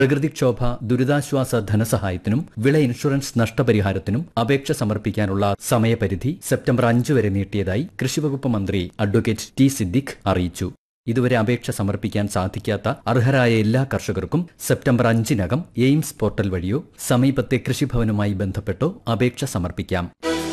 പ്രകൃതിക്ഷോഭ ദുരിതാശ്വാസ ധനസഹായത്തിനും വിള ഇൻഷുറൻസ് നഷ്ടപരിഹാരത്തിനും അപേക്ഷ സമർപ്പിക്കാനുള്ള സമയപരിധി സെപ്റ്റംബർ അഞ്ച് വരെ നീട്ടിയതായി കൃഷിവകുപ്പ് മന്ത്രി അഡ്വക്കേറ്റ് ടി സിദ്ദിഖ് അറിയിച്ചു ഇതുവരെ അപേക്ഷ സമർപ്പിക്കാൻ സാധിക്കാത്ത അർഹരായ എല്ലാ കർഷകർക്കും സെപ്റ്റംബർ അഞ്ചിനകം എയിംസ് പോർട്ടൽ വഴിയോ സമീപത്തെ കൃഷിഭവനുമായി ബന്ധപ്പെട്ടോ അപേക്ഷ സമർപ്പിക്കാം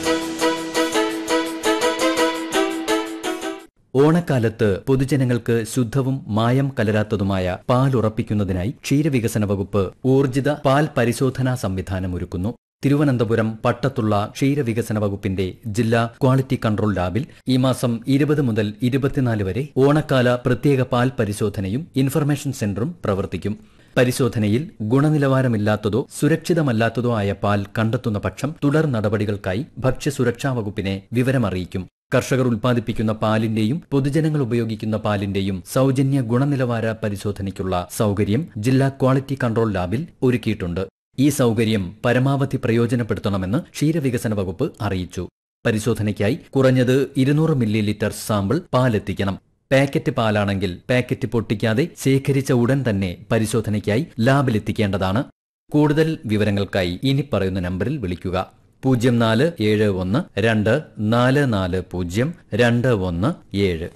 ഓണക്കാലത്ത് പൊതുജനങ്ങൾക്ക് ശുദ്ധവും മായം കലരാത്തതുമായ പാൽ ഉറപ്പിക്കുന്നതിനായി ക്ഷീരവികസന വകുപ്പ് ഊർജിത പാൽ പരിശോധനാ സംവിധാനം ഒരുക്കുന്നു തിരുവനന്തപുരം പട്ടത്തുള്ള ക്ഷീരവികസന വകുപ്പിന്റെ ജില്ലാ ക്വാളിറ്റി കൺട്രോൾ ലാബിൽ ഈ മാസം ഇരുപത് മുതൽ ഇരുപത്തിനാല് വരെ ഓണക്കാല പ്രത്യേക പാൽ പരിശോധനയും ഇൻഫർമേഷൻ സെന്ററും പ്രവർത്തിക്കും പരിശോധനയിൽ ഗുണനിലവാരമില്ലാത്തതോ സുരക്ഷിതമല്ലാത്തതോ ആയ പാൽ കണ്ടെത്തുന്ന പക്ഷം തുടർ നടപടികൾക്കായി ഭക്ഷ്യസുരക്ഷാ വകുപ്പിനെ വിവരമറിയിക്കും കർഷകർ ഉൽപ്പാദിപ്പിക്കുന്ന പാലിന്റെയും പൊതുജനങ്ങൾ ഉപയോഗിക്കുന്ന പാലിന്റെയും സൗജന്യ ഗുണനിലവാര പരിശോധനയ്ക്കുള്ള സൗകര്യം ജില്ലാ ക്വാളിറ്റി കൺട്രോൾ ലാബിൽ ഒരുക്കിയിട്ടുണ്ട് ഈ സൗകര്യം പരമാവധി പ്രയോജനപ്പെടുത്തണമെന്ന് ക്ഷീരവികസന വകുപ്പ് അറിയിച്ചു പരിശോധനയ്ക്കായി കുറഞ്ഞത് ഇരുന്നൂറ് മില്ലി ലിറ്റർ സാമ്പിൾ പാലെത്തിക്കണം പാക്കറ്റ് പാലാണെങ്കിൽ പാക്കറ്റ് പൊട്ടിക്കാതെ ശേഖരിച്ച ഉടൻ തന്നെ പരിശോധനയ്ക്കായി ലാബിലെത്തിക്കേണ്ടതാണ് കൂടുതൽ വിവരങ്ങൾക്കായി ഇനി പറയുന്ന നമ്പറിൽ വിളിക്കുക പൂജ്യം നാല് ഏഴ് ഒന്ന് രണ്ട് നാല് നാല് പൂജ്യം രണ്ട് ഒന്ന് ഏഴ്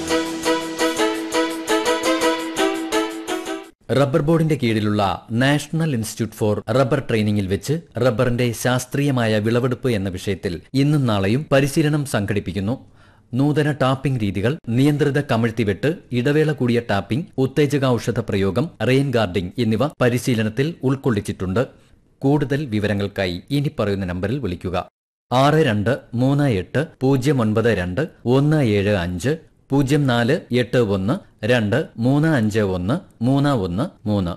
റബ്ബർ ബോർഡിന്റെ കീഴിലുള്ള നാഷണൽ ഇൻസ്റ്റിറ്റ്യൂട്ട് ഫോർ റബ്ബർ ട്രെയിനിങ്ങിൽ വെച്ച് റബ്ബറിന്റെ ശാസ്ത്രീയമായ വിളവെടുപ്പ് എന്ന വിഷയത്തിൽ ഇന്നും നാളെയും പരിശീലനം സംഘടിപ്പിക്കുന്നു നൂതന ടാപ്പിംഗ് രീതികൾ നിയന്ത്രിത കമിഴ്ത്തിവെട്ട് ഇടവേള കൂടിയ ടാപ്പിംഗ് ഉത്തേജക ഔഷധ പ്രയോഗം റെയിൻ ഗാർഡിംഗ് എന്നിവ പരിശീലനത്തിൽ ഉൾക്കൊള്ളിച്ചിട്ടുണ്ട് കൂടുതൽ വിവരങ്ങൾക്കായി ഇനി പറയുന്ന നമ്പറിൽ വിളിക്കുക ആറ് രണ്ട് മൂന്ന് എട്ട് പൂജ്യം ഒൻപത് രണ്ട് ഒന്ന് ഏഴ് അഞ്ച് പൂജ്യം നാല് എട്ട് ഒന്ന് രണ്ട് മൂന്ന് അഞ്ച് ഒന്ന് മൂന്ന് ഒന്ന് മൂന്ന്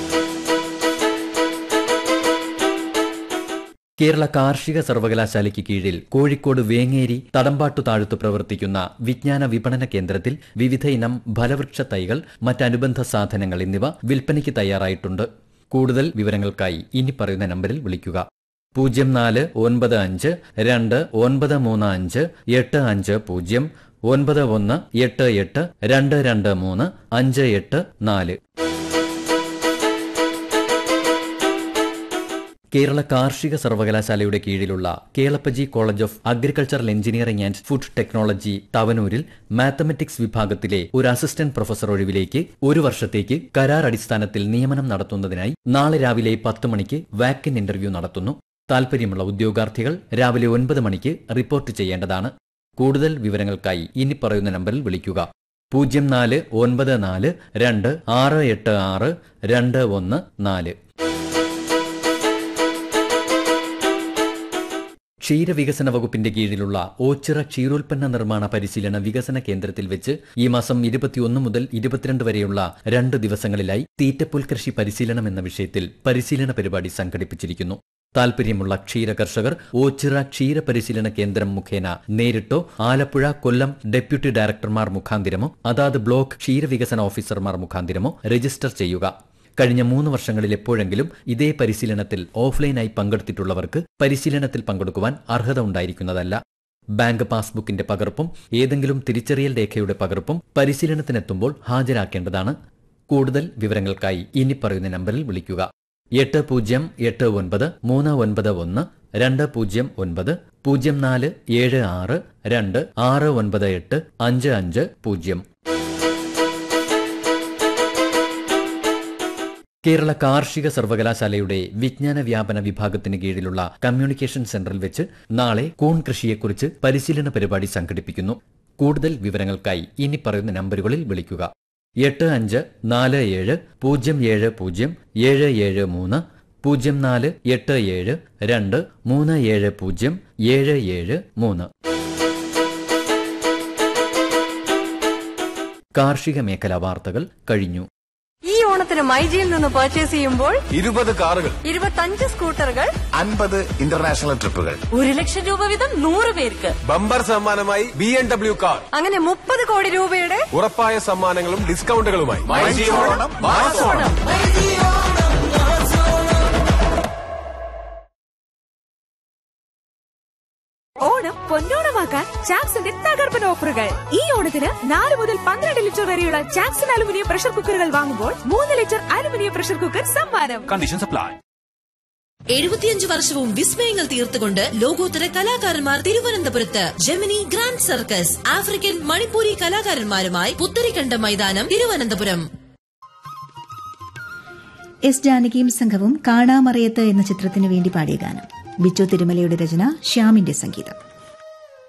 കേരള കാർഷിക സർവകലാശാലയ്ക്ക് കീഴിൽ കോഴിക്കോട് വേങ്ങേരി തടമ്പാട്ടു താഴത്ത് പ്രവർത്തിക്കുന്ന വിജ്ഞാന വിപണന കേന്ദ്രത്തിൽ വിവിധ ഇനം ഫലവൃക്ഷ തൈകൾ മറ്റനുബന്ധ സാധനങ്ങൾ എന്നിവ വിൽപ്പനയ്ക്ക് തയ്യാറായിട്ടുണ്ട് കൂടുതൽ വിവരങ്ങൾക്കായി ഇനി പറയുന്ന നമ്പറിൽ വിളിക്കുക പൂജ്യം നാല് ഒൻപത് അഞ്ച് രണ്ട് ഒൻപത് മൂന്ന് അഞ്ച് എട്ട് അഞ്ച് പൂജ്യം ഒൻപത് ഒന്ന് എട്ട് എട്ട് രണ്ട് രണ്ട് മൂന്ന് അഞ്ച് എട്ട് നാല് കേരള കാർഷിക സർവകലാശാലയുടെ കീഴിലുള്ള Kelappaji college of agricultural engineering and food technology തവനൂരിൽ മാത്തമെറ്റിക്സ് വിഭാഗത്തിലെ ഒരു അസിസ്റ്റന്റ് പ്രൊഫസർ ഒഴിവിലേക്ക് ഒരു വർഷത്തേക്ക് കരാർ അടിസ്ഥാനത്തിൽ നിയമനം നടത്തുന്നതിനായി നാളെ രാവിലെ പത്ത് മണിക്ക് വാക്കിൻ ഇന്റർവ്യൂ നടത്തുന്നു താൽപര്യമുള്ള ഉദ്യോഗാർത്ഥികൾ രാവിലെ ഒൻപത് മണിക്ക് റിപ്പോർട്ട് ചെയ്യേണ്ടതാണ് കൂടുതൽ വിവരങ്ങൾക്കായി ഇനി പറയുന്ന നമ്പറിൽ വിളിക്കുക പൂജ്യം നാല് ഒൻപത് നാല് രണ്ട് ആറ് എട്ട് ആറ് രണ്ട് ഒന്ന് നാല് ക്ഷീരവികസന വകുപ്പിന്റെ കീഴിലുള്ള ഓച്ചിറ ക്ഷീരോൽപ്പന്ന നിർമ്മാണ പരിശീലന വികസന കേന്ദ്രത്തിൽ വെച്ച് ഈ മാസം ഇരുപത്തിയൊന്ന് മുതൽ ഇരുപത്തിരണ്ട് വരെയുള്ള രണ്ട് ദിവസങ്ങളിലായി തീറ്റപ്പുൽ കൃഷി പരിശീലനം എന്ന വിഷയത്തിൽ പരിശീലന പരിപാടി സംഘടിപ്പിച്ചിരിക്കുന്നു താൽപര്യമുള്ള ക്ഷീര കർഷകർ ഓച്ചിറ ക്ഷീര പരിശീലന കേന്ദ്രം മുഖേന നേരിട്ടോ ആലപ്പുഴ കൊല്ലം ഡെപ്യൂട്ടി ഡയറക്ടർമാർ മുഖാന്തിരമോ അതാത് ബ്ലോക്ക് ക്ഷീരവികസന ഓഫീസർമാർ മുഖാന്തിരമോ രജിസ്റ്റർ ചെയ്യുക കഴിഞ്ഞ മൂന്ന് വർഷങ്ങളിൽ എപ്പോഴെങ്കിലും ഇതേ പരിശീലനത്തിൽ ഓഫ്ലൈനായി പങ്കെടുത്തിട്ടുള്ളവർക്ക് പരിശീലനത്തിൽ പങ്കെടുക്കുവാൻ അർഹത ഉണ്ടായിരിക്കുന്നതല്ല ബാങ്ക് പാസ്ബുക്കിന്റെ പകർപ്പും ഏതെങ്കിലും തിരിച്ചറിയൽ രേഖയുടെ പകർപ്പും പരിശീലനത്തിനെത്തുമ്പോൾ ഹാജരാക്കേണ്ടതാണ് കൂടുതൽ വിവരങ്ങൾക്കായി ഇനി പറയുന്ന നമ്പറിൽ വിളിക്കുക എട്ട് പൂജ്യം എട്ട് ഒൻപത് മൂന്ന് ഒൻപത് ഒന്ന് രണ്ട് പൂജ്യം ഒൻപത് പൂജ്യം നാല് ഏഴ് ആറ് രണ്ട് ആറ് ഒൻപത് എട്ട് അഞ്ച് അഞ്ച് പൂജ്യം കേരള കാർഷിക സർവകലാശാലയുടെ വിജ്ഞാന വ്യാപന വിഭാഗത്തിന് കീഴിലുള്ള കമ്മ്യൂണിക്കേഷൻ സെന്ററിൽ വെച്ച് നാളെ കൂൺ കൃഷിയെക്കുറിച്ച് പരിശീലന പരിപാടി സംഘടിപ്പിക്കുന്നു കൂടുതൽ വിവരങ്ങൾക്കായി ഇനി പറയുന്ന നമ്പറുകളിൽ വിളിക്കുക എട്ട് അഞ്ച് നാല് ഏഴ് പൂജ്യം ഏഴ് പൂജ്യം ഏഴ് ഏഴ് മൂന്ന് പൂജ്യം നാല് എട്ട് ഏഴ് രണ്ട് മൂന്ന് ഏഴ് പൂജ്യം ഏഴ് ഏഴ് മൂന്ന് കാർഷിക മേഖലാ വാർത്തകൾ കഴിഞ്ഞു ഈ ഓണത്തിന് മൈജിയിൽ നിന്ന് പർച്ചേസ് ചെയ്യുമ്പോൾ ഇരുപത് കാറുകൾ ഇരുപത്തഞ്ച് സ്കൂട്ടറുകൾ അൻപത് ഇന്റർനാഷണൽ ട്രിപ്പുകൾ ഒരു ലക്ഷം രൂപ വീതം നൂറ് പേർക്ക് ബമ്പർ സമ്മാനമായി ബി എം ഡബ്ല്യു കാർ അങ്ങനെ മുപ്പത് കോടി രൂപയുടെ ഉറപ്പായ സമ്മാനങ്ങളും ഡിസ്കൗണ്ടുകളുമായി ഓണം ഓണം പൊന്നോണമാക്കാൻ ചാക്സിന്റെ തകർപ്പൻ ഓഫറുകൾ ഈ ഓണത്തിന് നാല് മുതൽ പന്ത്രണ്ട് ലിറ്റർ വരെയുള്ള ചാക്സൺ അലുമിനിയം പ്രഷർ കുക്കറുകൾ വാങ്ങുമ്പോൾ മൂന്ന് ലിറ്റർ അലുമിനിയം പ്രഷർ കുക്കർ സമ്മാനം Conditions apply. എഴുപത്തിയഞ്ച് വർഷവും വിസ്മയങ്ങൾ തീർത്തുകൊണ്ട് ലോകോത്തര കലാകാരന്മാർ തിരുവനന്തപുരത്ത് Gemini grand circus African Manipuri കലാകാരന്മാരുമായി പുത്തരിക്കണ്ട മൈതാനം തിരുവനന്തപുരം എസ് ജാനകിയും സംഘവും കാണാമറയത്ത് എന്ന ചിത്രത്തിനു വേണ്ടി പാടിയ ഗാനം ബിച്ചു തിരുമലയുടെ രചന ശ്യാമിന്റെ സംഗീതം